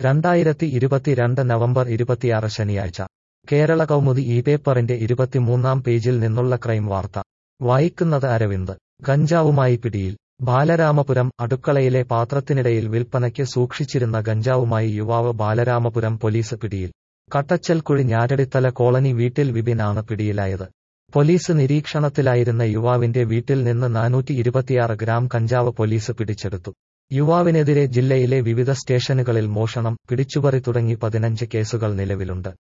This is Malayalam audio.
രണ്ടായിരത്തി ഇരുപത്തിരണ്ട് നവംബർ ഇരുപത്തിയാറ് ശനിയാഴ്ച കേരള കൗമുദി ഈ പേപ്പറിന്റെ ഇരുപത്തിമൂന്നാം പേജിൽ നിന്നുള്ള ക്രൈം വാർത്ത വായിക്കുന്നത് അരവിന്ദ് ഗഞ്ചാവുമായി പിടിയിൽ ബാലരാമപുരം അടുക്കളയിലെ പാത്രത്തിനിടയിൽ വിൽപ്പനയ്ക്ക് സൂക്ഷിച്ചിരുന്ന ഗഞ്ചാവുമായി യുവാവ് ബാലരാമപുരം പോലീസ് പിടിയിൽ കട്ടച്ചൽക്കുഴി ഞാരടിത്തല കോളനി വീട്ടിൽ വിപിനാണ് പിടിയിലായത് പോലീസ് നിരീക്ഷണത്തിലായിരുന്ന യുവാവിന്റെ വീട്ടിൽ നിന്ന് നാനൂറ്റി ഇരുപത്തിയാറ് ഗ്രാം കഞ്ചാവ് പോലീസ് പിടിച്ചെടുത്തു യുവാവിനെതിരെ ജില്ലയിലെ വിവിധ സ്റ്റേഷനുകളിൽ മോഷണം പിടിച്ചുപറി തുടങ്ങി പതിനഞ്ച് കേസുകൾ നിലവിലുണ്ട്